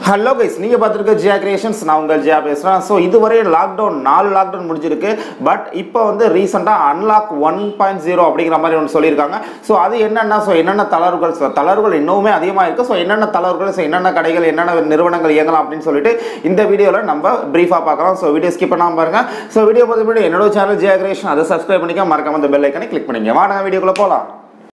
hello guys நீங்கள் பார்த்துருக்க ஜியா creations நான் உங்கள் ஜியா பேசுகிறேன் ஸோ இதுவரை லாக்டவுன் நாலு லாக்டவுன் முடிஞ்சிருக்கு பட் இப்போ வந்து ரீசெண்டாக அன்லாக் ஒன் பாயிண்ட் ஜீரோ அப்படிங்கிற மாதிரி ஒன்று சொல்லியிருக்காங்க ஸோ அது என்னென்ன ஸோ என்னென்ன தளர்வுகள் ஸோ தளர்வுகள் இன்னுமே அதிகமாக இருக்குது ஸோ என்னென்ன தளர்வுகள் ஸோ என்னென்ன கடைகள் என்னென்ன நிறுவனங்கள் இயங்கலாம் அப்படின்னு சொல்லிட்டு இந்த வீடியோவில் நம்ம ப்ரீஃபாக பார்க்கலாம் ஸோ வீடியோ ஸ்கிப் பண்ணாமல் பாருங்க ஸோ வீடியோ பார்த்து முன்னாடி என்னோட சேனல் ஜியா கிரியேஷன் அதை சப்ஸ்கிரைப் பண்ணிக்க மறக்காம அந்த பெல் ஐக்கனை கிளிக் பண்ணிங்க வாங்க வீடியோக்குள்ளே போகலாம்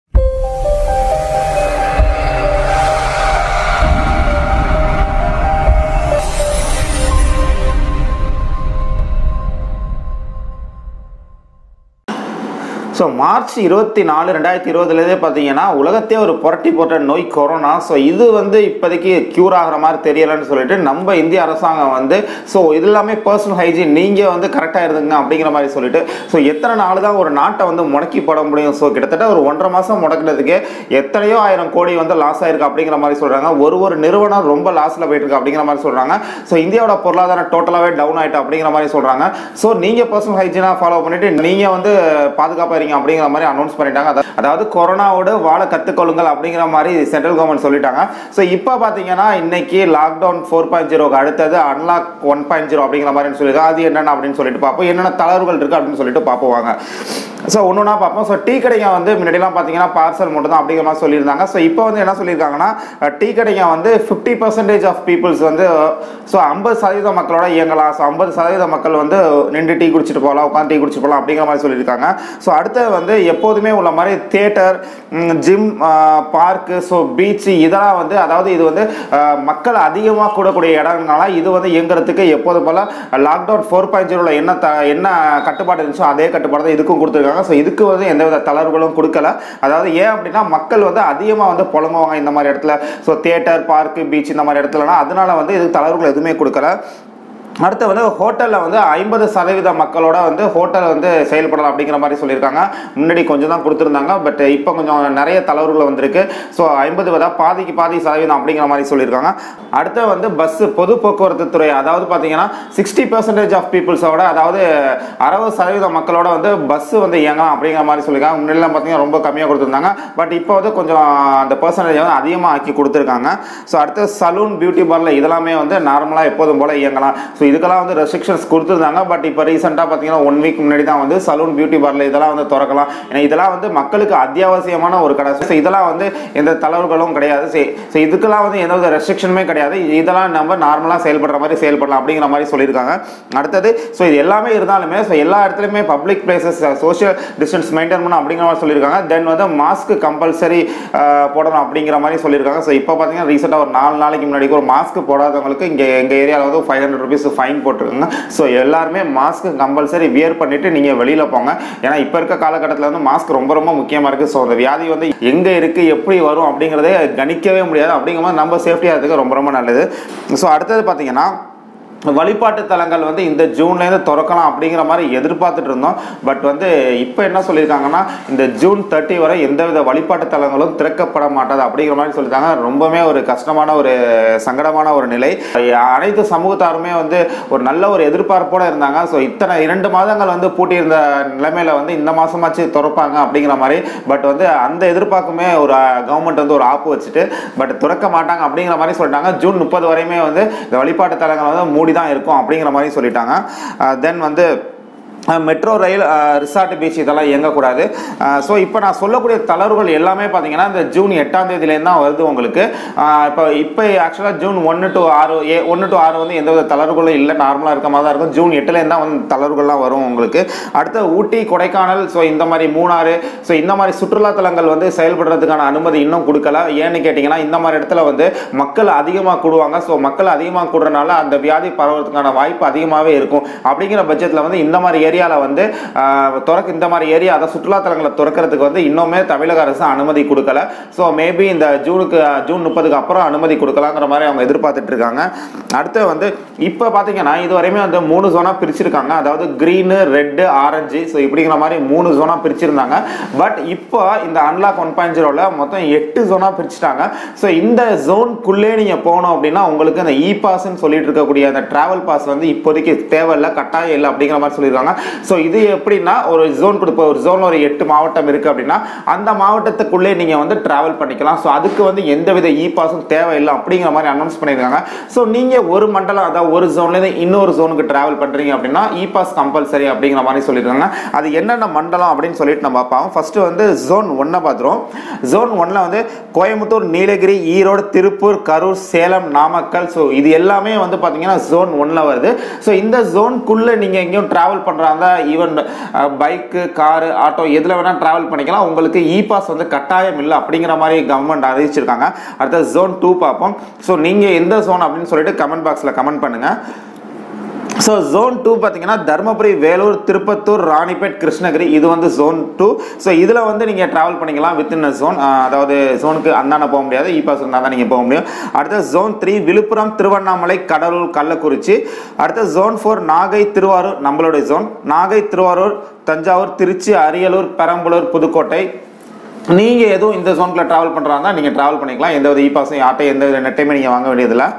ஸோ மார்ச் இருபத்தி நாலு ரெண்டாயிரத்தி இருபதுலேருந்தே பார்த்தீங்கன்னா உலகத்தையே ஒரு புரட்டி போட்ட நோய் கொரோனா ஸோ இது வந்து இப்போதைக்கு க்யூர் ஆகிற மாதிரி தெரியலன்னு சொல்லிட்டு நம்ம இந்திய அரசாங்கம் வந்து ஸோ இது எல்லாமே பர்சனல் ஹைஜீன் நீங்கள் வந்து கரெக்டாக இருந்துங்க அப்படிங்கிற மாதிரி சொல்லிட்டு ஸோ எத்தனை நாள் தான் ஒரு நாட்டை வந்து முடக்கி போட முடியும் ஸோ கிட்டத்தட்ட ஒரு ஒன்றரை மாதம் முடக்கிறதுக்கு எத்தனையோ ஆயிரம் கோடி வந்து லாஸ் ஆயிருக்கு அப்படிங்கிற மாதிரி சொல்கிறாங்க ஒரு ஒரு நிறுவனம் ரொம்ப லாஸில் போயிட்டு இருக்கு அப்படிங்கிற மாதிரி சொல்கிறாங்க ஸோ இந்தியாவோட பொருளாதாரம் டோட்டலாகவே டவுன் ஆயிட்டு அப்படிங்கிற மாதிரி சொல்கிறாங்க ஸோ நீங்கள் பர்சனல் ஹைஜீனாக ஃபாலோ பண்ணிட்டு நீங்கள் வந்து பாதுகாப்பாக இருங்க அப்படிங்கிற மாதிரி அனௌன்ஸ் பண்ணிட்டாங்க அதா- அதாவது கொரோனாவோட வாழ கற்றுக்கொள்ளுங்கள் அப்படிங்கிற மாதிரி சென்ட்ரல் கவர்மெண்ட் சொல்லிட்டாங்க ஸோ இப்போ பார்த்தீங்கன்னா இன்னைக்கு லாக்டவுன் ஃபோர் பாயிண்ட் ஜீரோக்கு அடுத்தது அன்லாக் ஒன் பாயிண்ட் ஜீரோ அப்படிங்கிற மாதிரி சொல்லியிருக்காங்க அது என்னென்ன அப்படின்னு சொல்லிட்டு பார்ப்போம் என்னென்ன தளர்வுகள் இருக்குது அப்படின்னு சொல்லிட்டு பார்ப்போம் வாங்க ஸோ ஒன்று ஒன்றா பார்ப்போம் ஸோ டீ கடைங்க வந்து முன்னாடிலாம் பார்த்தீங்கன்னா பார்சல் மட்டும் தான் அப்படிங்கிற மாதிரி சொல்லியிருந்தாங்க ஸோ இப்போ வந்து என்ன சொல்லியிருக்காங்கன்னா டீ கடைங்க வந்து ஃபிஃப்டி பர்சன்டேஜ் ஆஃப் பீப்புள்ஸ் வந்து ஸோ ஐம்பது சதவீத மக்களோட இயங்கலாம் ஸோ ஐம்பது சதவீத மக்கள் வந்து நின்று டீ குடிச்சிட்டு போகலாம் உட்காந்து டீ குடிச்சிட்டு போகலாம் அப்படிங்கிற மாதிரி சொல்லியிருக்காங்க ஸோ அடுத்தது வந்து எப்போதுமே உள்ள மாதிரி theatre gym park so beach இதெல்லாம் வந்து அதாவது இது வந்து அஹ், மக்கள் அதிகமாக கூடக்கூடிய இடங்களால இது வந்து இயங்குறதுக்கு எப்போது போல லாக்டவுன் ஃபோர் பாயிண்ட் ஜீரோவில் என்ன த என்ன கட்டுப்பாடு இருந்துச்சோ அதே கட்டுப்பாடு தான் இதுக்கும் கொடுத்துருக்காங்க ஸோ இதுக்கு வந்து எந்தவித தளர்வுகளும் கொடுக்கல அதாவது ஏன் அப்படின்னா மக்கள் வந்து அதிகமாக வந்து புலம்புவாங்க இந்த மாதிரி இடத்துல ஸோ தேட்டர் பார்க்கு பீச் இந்த மாதிரி இடத்துலலாம் அதனால வந்து இது தளர்வுகள் எதுவுமே கொடுக்கல அடுத்து வந்து ஹோட்டலில் வந்து ஐம்பது சதவீத மக்களோட வந்து ஹோட்டல் வந்து செயல்படலாம் அப்படிங்கிற மாதிரி சொல்லியிருக்காங்க முன்னாடி கொஞ்சம் தான் கொடுத்துருந்தாங்க பட் இப்போ கொஞ்சம் நிறைய தளர்வுகள் வந்திருக்கு ஸோ ஐம்பது விதா பாதிக்கு பாதி சதவீதம் அப்படிங்கிற மாதிரி சொல்லியிருக்காங்க அடுத்து வந்து பஸ் பொது போக்குவரத்து துறை அதாவது பார்த்தீங்கன்னா சிக்ஸ்டி பர்சன்டேஜ் ஆஃப் பீப்புள்ஸோட அதாவது அறுபது சதவீத மக்களோட வந்து பஸ் வந்து இயங்கலாம் அப்படிங்கிற மாதிரி சொல்லியிருக்காங்க முன்னாடிலாம் பார்த்தீங்கன்னா ரொம்ப கம்மியாக கொடுத்துருந்தாங்க பட் இப்போ வந்து கொஞ்சம் அந்த பர்சன்டேஜ் வந்து அதிகமாக ஆக்கி கொடுத்துருக்காங்க ஸோ அடுத்து சலூன் பியூட்டி பார்லர் இதெல்லாமே வந்து நார்மலாக எப்போதும் போல் இயங்கலாம் ஸோ இதுக்கெல்லாம் வந்து ரெஸ்ட்ரிக்ஷன்ஸ் கொடுத்துருந்தாங்க பட் இப்போ ரீசெண்டாக பார்த்தீங்கன்னா ஒன் வீக் முன்னாடி தான் வந்து சலூன் பியூட்டி பார்லர் இதெல்லாம் வந்து திறக்கலாம் ஏன்னா இதெல்லாம் வந்து மக்களுக்கு அத்தியாவசியமான ஒரு கடை ஸோ இதெல்லாம் வந்து எந்த தளர்வுகளும் கிடையாது ஸோ இதுக்கெல்லாம் வந்து எந்த ஒரு ரெஸ்ட்ரிக்ஷனுமே கிடையாது இதெல்லாம் நம்ம நார்மலாக செயல்படுற மாதிரி செயல்படலாம் அப்படிங்கிற மாதிரி சொல்லியிருக்காங்க அடுத்தது ஸோ இது எல்லாமே இருந்தாலுமே ஸோ எல்லா இடத்துலையுமே public places social distance maintain பண்ணணும் அப்படிங்கிற மாதிரி சொல்லியிருக்காங்க தென் வந்து மாஸ்க் கம்பல்சரி போடணும் அப்படிங்கிற மாதிரி சொல்லியிருக்காங்க ஸோ இப்போ பார்த்தீங்கன்னா ரீசெண்டாக ஒரு நாலு நாளைக்கு முன்னாடி ஒரு மாஸ்க் போடாதவங்களுக்கு இங்கே எங்கள் ஏரியாவில் வந்து ஃபைவ் ஹண்ட்ரட் ருபீஸ் ஃபைன் போட்டிருக்காங்க ஸோ எல்லாருமே மாஸ்க் கம்பல்சரி வியர் பண்ணிட்டு நீங்கள் வெளியில் போங்க ஏன்னா இப்போ இருக்க காலகட்டத்தில் வந்து மாஸ்க் ரொம்ப ரொம்ப முக்கியமாக இருக்குது ஸோ அந்த வியாதி வந்து எங்கே இருக்குது எப்படி வரும் அப்படிங்கிறதே கணிக்கவே முடியாது அப்படிங்கிற மாதிரி நம்ம சேஃப்டியாக இருக்கிறது ரொம்ப ரொம்ப நல்லது ஸோ அடுத்தது பார்த்தீங்கன்னா வழிபாட்டு தலங்கள் வந்து இந்த ஜூன்லேருந்து திறக்கலாம் அப்படிங்கிற மாதிரி எதிர்பார்த்துட்டு இருந்தோம் பட் வந்து இப்போ என்ன சொல்லியிருக்காங்கன்னா இந்த ஜூன் தேர்ட்டி வரை எந்தவித வழிபாட்டு தலங்களும் திறக்கப்பட மாட்டாது அப்படிங்கிற மாதிரி சொல்லியிருக்காங்க ரொம்பவே ஒரு கஷ்டமான ஒரு சங்கடமான ஒரு நிலை அனைத்து சமூகத்தாருமே வந்து ஒரு நல்ல ஒரு எதிர்பார்ப்போட இருந்தாங்க ஸோ இத்தனை இரண்டு மாதங்கள் வந்து பூட்டியிருந்த நிலைமையில வந்து இந்த மாசமாச்சு திறப்பாங்க அப்படிங்கிற மாதிரி பட் வந்து அந்த எதிர்பார்க்குமே ஒரு கவர்மெண்ட் வந்து ஒரு ஆப்பு வச்சுட்டு பட் திறக்க மாட்டாங்க அப்படிங்கிற மாதிரி சொல்லிட்டாங்க ஜூன் முப்பது வரையுமே வந்து இந்த வழிபாட்டு தலங்கள் வந்து மூடி தான் இருக்கும் அப்படிங்கிற மாதிரி சொல்லிட்டாங்க தென் வந்து மெட்ரோ ரயில் ரிசார்ட் பீச் இதெல்லாம் இயங்கக்கூடாது ஸோ இப்போ நான் சொல்லக்கூடிய தளர்வுகள் எல்லாமே பார்த்தீங்கன்னா இந்த ஜூன் எட்டாம் தேதியிலேருந்து தான் வருது உங்களுக்கு அஹ் இப்போ இப்போ ஆக்சுவலாக ஜூன் ஒன்று டு ஆறு ஏ ஒன்று டு ஆறு வந்து எந்தவித தளர்வுகளும் இல்லை நார்மலாக இருக்க மாதிரி தான் இருக்கும் ஜூன் எட்டுலேருந்து தான் வந்து தளர்வுகள்லாம் வரும் உங்களுக்கு அடுத்து ஊட்டி கொடைக்கானல் ஸோ இந்த மாதிரி மூணாறு ஸோ இந்த மாதிரி சுற்றுலா தலங்கள் வந்து செயல்படுறதுக்கான அனுமதி இன்னும் கொடுக்கல ஏன்னு கேட்டிங்கன்னா இந்த மாதிரி இடத்துல வந்து மக்கள் அதிகமாக கூடுவாங்க ஸோ மக்கள் அதிகமாக கூடுறனால அந்த வியாதி பரவறதுக்கான வாய்ப்பு அதிகமாகவே இருக்கும் அப்படிங்கிற பட்சத்தில் வந்து இந்த மாதிரி ஏரியாவில் வந்து ஆஹ், திறக்க இந்த மாதிரி ஏரியா அதை சுற்றுலாத்தலங்களை திறக்கிறதுக்கு வந்து இன்னுமே தமிழக அரசு அனுமதி கொடுக்கல ஸோ மேபி இந்த ஜூனுக்கு ஜூன் முப்பதுக்கு அப்புறம் அனுமதி கொடுக்கலாங்கிற மாதிரி அவங்க எதிர்பார்த்துட்டு இருக்காங்க அடுத்து வந்து இப்போ பார்த்தீங்கன்னா இது வரையுமே வந்து மூணு ஜோனாக பிரிச்சிருக்காங்க அதாவது க்ரீனு ரெட்டு ஆரஞ்சு ஸோ இப்படிங்கிற மாதிரி மூணு ஜோனாக பிரிச்சிருந்தாங்க பட் இப்போ இந்த அன்லாக் ஒன் பாயிண்ட் ஜீரோவில் மொத்தம் எட்டு ஜோனாக பிரிச்சுட்டாங்க ஸோ இந்த ஜோனுக்குள்ளே நீங்கள் போகணும் அப்படின்னா உங்களுக்கு அந்த இ பாஸ்ன்னு சொல்லிட்டு இருக்கக்கூடிய அந்த டிராவல் பாஸ் வந்து இப்போதைக்கு தேவையில்லை கட்டாயம் இல்லை அப்படிங்கிற மாதிரி சொல்லியிருக்காங்க ஸோ இது எப்படின்னா ஒரு ஜோன் கொடுப்ப ஒரு ஜோன் ஒரு எட்டு மாவட்டம் இருக்கு அப்படின்னா அந்த மாவட்டத்துக்குள்ளே நீங்க வந்து டிராவல் பண்ணிக்கலாம் ஸோ அதுக்கு வந்து எந்தவித இ பாஸும் தேவையில்லை அப்படிங்கிற மாதிரி அனௌன்ஸ் பண்ணியிருக்காங்க ஸோ நீங்க ஒரு மண்டலம் அதாவது ஒரு ஜோன்லேருந்து இன்னொரு ஜோனுக்கு டிராவல் பண்றீங்க அப்படின்னா இ பாஸ் கம்பல்சரி அப்படிங்கிற மாதிரி சொல்லியிருக்காங்க அது என்னென்ன மண்டலம் அப்படின்னு சொல்லிட்டு நம்ம பார்ப்போம் ஃபர்ஸ்ட் வந்து ஜோன் ஒன்னை பார்த்துருவோம் ஜோன் ஒன்ல வந்து கோயம்புத்தூர் நீலகிரி ஈரோடு திருப்பூர் கரூர் சேலம் நாமக்கல் ஸோ இது எல்லாமே வந்து பார்த்தீங்கன்னா ஜோன் ஒன்ல வருது ஸோ இந்த ஜோனுக்குள்ள நீங்க எங்கேயும் டிராவல் பண்றாங்க ஈவன் பைக்கு காரு ஆட்டோ எதுல வேணா டிராவல் பண்ணிக்கலாம் உங்களுக்கு இ பாஸ் வந்து கட்டாயம் இல்லை அப்படிங்கிற மாதிரி கவர்மெண்ட் அறிவிச்சிருக்காங்க அடுத்த ஜோன் டூ பார்ப்போம் ஸோ நீங்க எந்த ஜோன் அப்படின்னு சொல்லிட்டு கமெண்ட் பாக்ஸ்ல கமெண்ட் பண்ணுங்க ஸோ ஜோன் டூ பார்த்தீங்கன்னா தருமபுரி வேலூர் திருப்பத்தூர் ராணிப்பேட் கிருஷ்ணகிரி இது வந்து ஜோன் டூ ஸோ இதில் வந்து நீங்கள் ட்ராவல் பண்ணிக்கலாம் வித்தின் ஜோன் அதாவது ஜோனுக்கு அந்தாண்ட போக முடியாது இ பாஸ் இருந்தால் தான் நீங்கள் போக முடியும் அடுத்த ஜோன் த்ரீ விழுப்புரம் திருவண்ணாமலை கடலூர் கள்ளக்குறிச்சி அடுத்த ஜோன் ஃபோர் நாகை திருவாரூர் நம்மளுடைய ஜோன் நாகை திருவாரூர் தஞ்சாவூர் திருச்சி அரியலூர் பெரம்பலூர் புதுக்கோட்டை நீங்கள் எதுவும் இந்த ஜோனுக்குள்ள ட்ராவல் பண்ணுறாங்க நீங்கள் ட்ராவல் பண்ணிக்கலாம் எந்த வித இ பாஸும் யார்ட்டையும் எந்த வித நெட்டையுமே நீங்கள் வாங்க வேண்டியதில்லை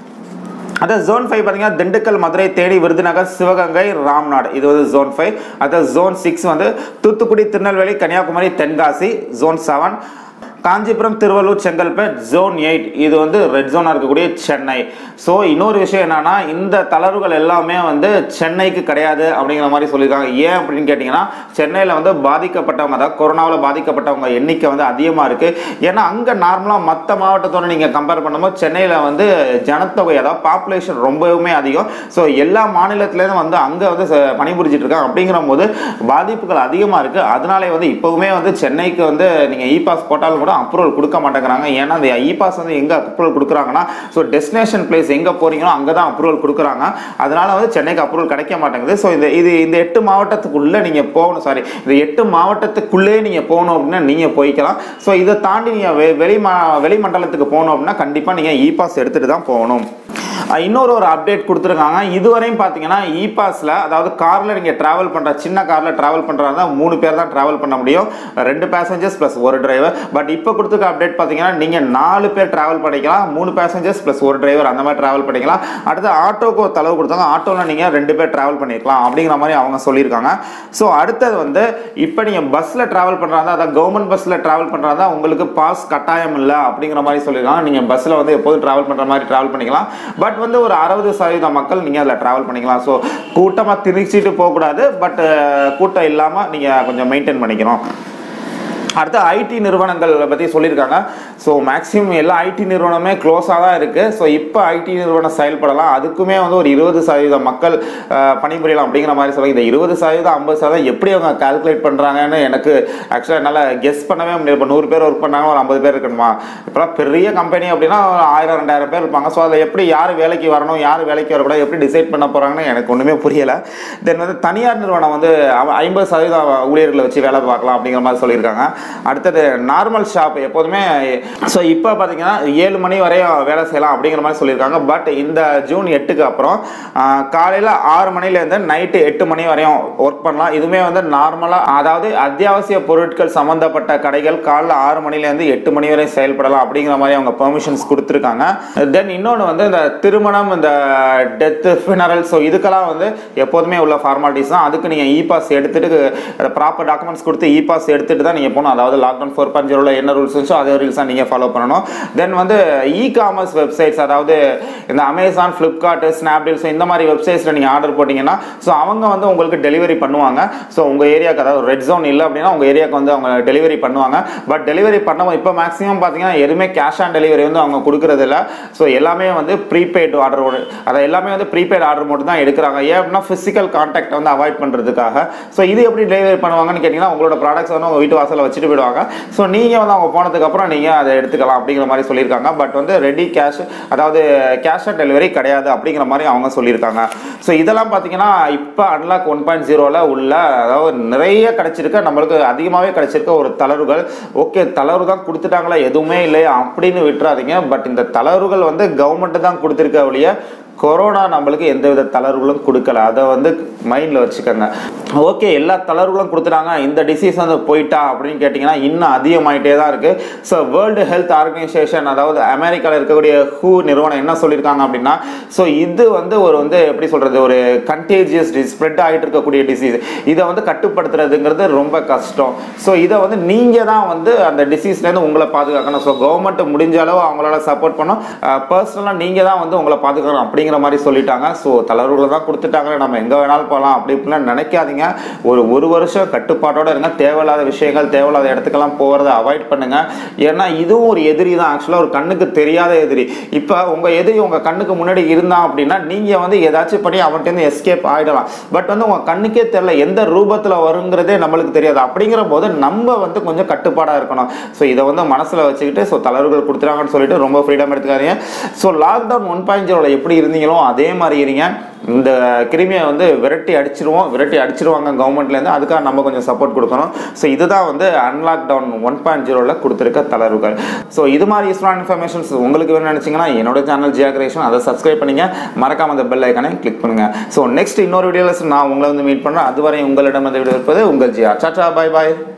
அதான் ஜோன் ஃபைவ் பார்த்தீங்கன்னா திண்டுக்கல் மதுரை தேனி விருதுநகர் சிவகங்கை ராம்நாடு இது வந்து ஜோன் ஃபைவ் அதான் ஜோன் சிக்ஸ் வந்து Thoothukudi Tirunelveli Kanyakumari Tenkasi zone seven Kanchipuram Tiruvallur Chengalpet zone eight இது வந்து ரெட் ஜோனாக இருக்கக்கூடிய சென்னை ஸோ இன்னொரு விஷயம் என்னன்னா இந்த தளர்வுகள் எல்லாமே வந்து சென்னைக்கு கிடையாது அப்படிங்கிற மாதிரி சொல்லியிருக்காங்க ஏன் அப்படின்னு கேட்டிங்கன்னா சென்னையில் வந்து பாதிக்கப்பட்டவங்க அதாவது கொரோனாவில் பாதிக்கப்பட்டவங்க எண்ணிக்கை வந்து அதிகமாக இருக்குது ஏன்னா அங்கே நார்மலாக மற்ற மாவட்டத்தோட நீங்கள் கம்பேர் பண்ணும்போது சென்னையில் வந்து ஜனத்தொகை அதாவது பாப்புலேஷன் ரொம்பவுமே அதிகம் ஸோ எல்லா மாநிலத்திலேருந்து வந்து அங்கே வந்து ச- பணிபுரிஞ்சிட்டு இருக்காங்க அப்படிங்கிற போது பாதிப்புகள் அதிகமாக இருக்குது அதனாலே வந்து இப்போவுமே வந்து சென்னைக்கு வந்து நீங்கள் இ பாஸ் போட்டாலும் கூட அப்ரூவல் கொடுக்க மாட்டேங்கிறாங்க ஏன்னா அந்த இ பாஸ் வந்து எங்கே அப்ரூவல் கொடுக்குறாங்கன்னா ஸோ டெஸ்டினேஷன் பிளேஸ் எங்கே போறீங்களோ அங்கே தான் அப்ரூவல் கொடுக்குறாங்க அதனால வந்து சென்னைக்கு அப்ரூவல் கிடைக்க மாட்டேங்குது ஸோ இந்த இது இந்த எட்டு மாவட்டத்துக்குள்ளே நீங்கள் போகணும் சாரி இந்த எட்டு மாவட்டத்துக்குள்ளே நீங்கள் போகணும் அப்படின்னா நீங்கள் போய்க்கலாம் ஸோ இதை தாண்டி நீங்கள் வெ வெளி மா வெளி மண்டலத்துக்கு போகணும் அப்படின்னா கண்டிப்பாக நீங்கள் இ பாஸ் எடுத்துகிட்டு தான் போகணும் அஹ் இன்னொரு ஒரு அப்டேட் கொடுத்துருக்காங்க இதுவரையும் பார்த்தீங்கன்னா இ பாஸில் அதாவது காரில் நீங்கள் ட்ராவல் பண்ணுற சின்ன காரில் ட்ராவல் பண்ணுறாங்க மூணு பேர் தான் ட்ராவல் பண்ண முடியும் ரெண்டு பேசஞ்சர்ஸ் ப்ளஸ் ஒரு டிரைவர் பட் இப்போ கொடுத்துருக்க அப்டேட் பார்த்தீங்கன்னா நீங்கள் நாலு பேர் ட்ராவல் பண்ணிக்கலாம் மூணு பேசஞ்சர்ஸ் ப்ளஸ் ஒரு டிரைவர் அந்த மாதிரி ட்ராவல் பண்ணிக்கலாம் அடுத்து ஆட்டோக்கு ஒரு தளவு கொடுத்தாங்க ஆட்டோவில் நீங்கள் ரெண்டு பேர் ட்ராவல் பண்ணிக்கலாம் அப்படிங்கிற மாதிரி அவங்க சொல்லியிருக்காங்க ஸோ அடுத்தது வந்து இப்போ நீங்கள் பஸ்ஸில் ட்ராவல் பண்ணுறாங்க அதாவது கவர்மெண்ட் பஸ்ஸில் ட்ராவல் பண்ணுறாங்க உங்களுக்கு பாஸ் கட்டாயம் இல்லை அப்படிங்கிற மாதிரி சொல்லியிருக்காங்க நீங்கள் பஸ்ஸில் வந்து எப்போதும் ட்ராவல் பண்ணுற மாதிரி ட்ராவல் பண்ணிக்கலாம் பட் வந்து ஒரு அறுபது சதவீத மக்கள் நீங்கள் அதில் ட்ராவல் பண்ணிக்கலாம் ஸோ கூட்டமாக திரிச்சிட்டு போகக்கூடாது பட் கூட்டம் இல்லாமல் நீங்கள் கொஞ்சம் மெயின்டைன் பண்ணிக்கணும் அடுத்து ஐடி நிறுவனங்கள் பற்றி சொல்லியிருக்காங்க ஸோ மேக்ஸிமம் எல்லா ஐடி நிறுவனமே க்ளோஸாக தான் இருக்குது ஸோ இப்போ ஐடி நிறுவனம் செயல்படலாம் அதுக்குமே வந்து ஒரு இருபது சதவீத மக்கள் அஹ், பணிபுரியலாம் அப்படிங்கிற மாதிரி சொல்லுங்க இந்த இருபது சதவீதம் ஐம்பது சதவீதம் எப்படி அவங்க கால்குலேட் பண்ணுறாங்கன்னு எனக்கு ஆக்சுவலாக என்னால் கெஸ் பண்ணவே முடியாது இப்போ நூறு பேர் ஒர்க் பண்ணாங்க ஒரு ஐம்பது பேர் இருக்கணுமா இப்போலாம் பெரிய கம்பெனி அப்படின்னா ஒரு ஆயிரம் ரெண்டாயிரம் பேர் இருப்பாங்க ஸோ அதில் எப்படி யார் வேலைக்கு வரணும் யார் வேலைக்கு வரக்கூடாது எப்படி டிசைட் பண்ண போகிறாங்கன்னு எனக்கு ஒன்றுமே புரியலை தென் வந்து தனியார் நிறுவனம் வந்து அவ- ஐம்பது சதவீதம் ஊழியர்களை வச்சு வேலை பார்க்கலாம் அப்படிங்கிற மாதிரி சொல்லியிருக்காங்க அடுத்தது நார்மல் ஷாப் எப்போதுமே ஸோ இப்போ பார்த்தீங்கன்னா ஏழு மணி வரையும் வேலை செய்யலாம் அப்படிங்கிற மாதிரி சொல்லியிருக்காங்க பட் இந்த ஜூன் எட்டுக்கு அப்புறம் காலையில் ஆறு மணிலேருந்து நைட்டு எட்டு மணி வரையும் ஒர்க் பண்ணலாம் இதுவுமே வந்து நார்மலாக அதாவது அத்தியாவசிய பொருட்கள் சம்மந்தப்பட்ட கடைகள் காலைல ஆறு மணிலேருந்து எட்டு மணி வரை செயல்படலாம் அப்படிங்கிற மாதிரி அவங்க பெர்மிஷன்ஸ் கொடுத்துருக்காங்க தென் இன்னொன்று வந்து இந்த திருமணம் இந்த டெத்து ஃபினரல் ஸோ இதுக்கெல்லாம் வந்து எப்போதுமே உள்ள ஃபார்மாலிட்டிஸ் தான் அதுக்கு நீங்கள் இ பாஸ் எடுத்துட்டு ப்ராப்பர் டாக்குமெண்ட்ஸ் கொடுத்து இ பாஸ் எடுத்துட்டு தான் நீங்கள் போகணும் அதாவது லாக்டவுன் ஃபோர் பாயிண்ட் ஜீரோவில் என்ன ரூல்ஸ் இருந்துச்சோ அதே ரூல்ஸ் தான் நீங்கள் ஃபாலோ பண்ணணும் தென் வந்து இ காமர்ஸ் வெப்சைட்ஸ் அதாவது இந்த அமேசான் ஃப்ளிப்கார்ட் ஸ்னாப்டீல் ஸோ இந்த மாதிரி வெப்சைட்ஸில் நீங்கள் ஆர்டர் போட்டிங்கன்னா ஸோ அவங்க வந்து உங்களுக்கு டெலிவரி பண்ணுவாங்க ஸோ உங்கள் ஏரியாவுக்கு அதாவது ரெட் ஜோன் இல்லை அப்படின்னா உங்கள் ஏரியாவுக்கு வந்து அவங்க டெலிவரி பண்ணுவாங்க பட் டெலிவரி பண்ணும்போது இப்போ மேக்ஸிமம் பார்த்தீங்கன்னா எதுவுமே கேஷ் ஆன் டெலிவரி வந்து அவங்க கொடுக்கறது இல்ல ஸோ எல்லாமே வந்து ப்ரீபெய்டு ஆர்டர் அதை எல்லாமே வந்து ப்ரீபெய்டு ஆர்டர் மட்டும் தான் எடுக்கிறாங்க ஏன் அப்படின்னா ஃபிசிக்கல் கான்டாக்ட் வந்து அவாய்ட் பண்ணுறதுக்காக ஸோ இது எப்படி டெலிவரி பண்ணுவாங்கன்னு கேட்டிங்கன்னா உங்களோட ப்ராடக்ட்ஸ் வந்து உங்கள் வீட்டு வாசலில் வச்சுட்டு போயிடுவாங்க ஸோ நீங்கள் வந்து அவங்க போனதுக்கப்புறம் நீங்கள் அதை எடுத்துக்கலாம் அப்படிங்கிற மாதிரி சொல்லியிருக்காங்க பட் வந்து ரெடி கேஷ் அதாவது கேஷ் ஆன் டெலிவரி கிடையாது அப்படிங்கிற மாதிரி அவங்க சொல்லியிருக்காங்க ஸோ இதெல்லாம் பார்த்தீங்கன்னா இப்போ அன்லாக் ஒன் பாயிண்ட் ஜீரோவில் உள்ள அதாவது நிறைய கிடைச்சிருக்க நம்மளுக்கு அதிகமாகவே கிடைச்சிருக்க ஒரு தளர்வுகள் ஓகே தளர்வு தான் கொடுத்துட்டாங்களா எதுவுமே இல்லையா அப்படின்னு விட்டுறாதீங்க பட் இந்த தளர்வுகள் வந்து கவர்மெண்ட் தான் கொடுத்துருக்க ஒழிய கொரோனா நம்மளுக்கு எந்தவித தளர்வுகளும் கொடுக்கல அதை வந்து மைண்டில் வச்சுக்கோங்க ஓகே எல்லா தளர்வுகளும் கொடுத்துட்டாங்க இந்த டிசீஸ் வந்து போயிட்டா அப்படின்னு கேட்டிங்கன்னா இன்னும் அதிகமாயிட்டே தான் இருக்குது ஸோ வேர்ல்டு ஹெல்த் ஆர்கனைசேஷன் அதாவது அமெரிக்காவில் இருக்கக்கூடிய ஹூ நிறுவனம் என்ன சொல்லியிருக்காங்க அப்படின்னா ஸோ இது வந்து ஒரு வந்து எப்படி சொல்கிறது ஒரு கண்டேஜியஸ் ஸ்ப்ரெட் ஆகிட்டு இருக்கக்கூடிய டிசீஸ் இதை வந்து கட்டுப்படுத்துறதுங்கிறது ரொம்ப கஷ்டம் ஸோ இதை வந்து நீங்கள் தான் வந்து அந்த டிசீஸ்லேருந்து உங்களை பாதுகாக்கணும் ஸோ கவர்மெண்ட் முடிஞ்ச அளவு அவங்களால சப்போர்ட் பண்ணும் பர்சனலாக நீங்கள் தான் வந்து உங்களை பாதுகாக்கணும் அப்படிங்கிற மாதிரி சொல்லிட்டாங்க ஸோ தளர்வுகளை தான் கொடுத்துட்டாங்க நம்ம எங்கே வேணாலும் போகலாம் அப்படி இப்படிலாம் நினைக்காதீங்க ஒரு ஒரு வருஷம் கட்டுப்பாட்டோட இருங்க தேவையில்லாத விஷயங்கள் தேவையில்லாத இடத்துக்கெல்லாம் போகிறத அவாய்ட் பண்ணுங்க ஏன்னா இதுவும் ஒரு எதிரி தான் ஆக்சுவலாக ஒரு கண்ணுக்கு தெரியாத எதிரி இப்போ உங்கள் எதிரி உங்கள் கண்ணுக்கு முன்னாடி இருந்தான் அப்படின்னா நீங்கள் வந்து ஏதாச்சும் பண்ணி அவன்கிட்ட எஸ்கேப் ஆகிடலாம் பட் வந்து உங்கள் கண்ணுக்கே தெரியல எந்த ரூபத்தில் வருங்கிறதே நம்மளுக்கு தெரியாது அப்படிங்கிற போது நம்ம வந்து கொஞ்சம் கட்டுப்பாடாக இருக்கணும் ஸோ இதை வந்து மனசில் வச்சுக்கிட்டு ஸோ தளர்வுகள் கொடுத்துறாங்கன்னு சொல்லிட்டு ரொம்ப ஃப்ரீடம் எடுத்துக்காதீங்க ஸோ லாக்டவுன் ஒன் பாயிண்ட் ஜீரோவில் எப்படி இருந்தீங்களோ அதே மாதிரி இருங்க இந்த கிருமியை வந்து விரட்டி அடிச்சிருவோம் விரட்டி அடிச்சிருவாங்க கவர்மெண்ட்லேருந்து அதுக்காக நம்ம கொஞ்சம் சப்போர்ட் கொடுக்கணும் ஸோ இதுதான் வந்து அன்லாக் டவுன் ஒன் பாயிண்ட் ஜீரோவில் கொடுத்துருக்க தளர்வுகள் ஸோ இது மாதிரி யூஸ்ஃபுல்லான இன்ஃபர்மேஷன்ஸ் உங்களுக்கு வேணும்னு நினச்சிங்கன்னா என்னோட சேனல் ஜியா கிரியேஷன் அதை சப்ஸ்கிரைப் பண்ணிங்க மறக்காம அந்த பெல் ஐக்கானை கிளிக் பண்ணுங்க ஸோ நெக்ஸ்ட் இன்னொரு வீடியோவில் நான் உங்களை வந்து மீட் பண்ணுறேன் அதுவரை உங்களிடம் வந்து விட இருப்பது உங்கள் ஜியா சாச்சா பாய் பாய்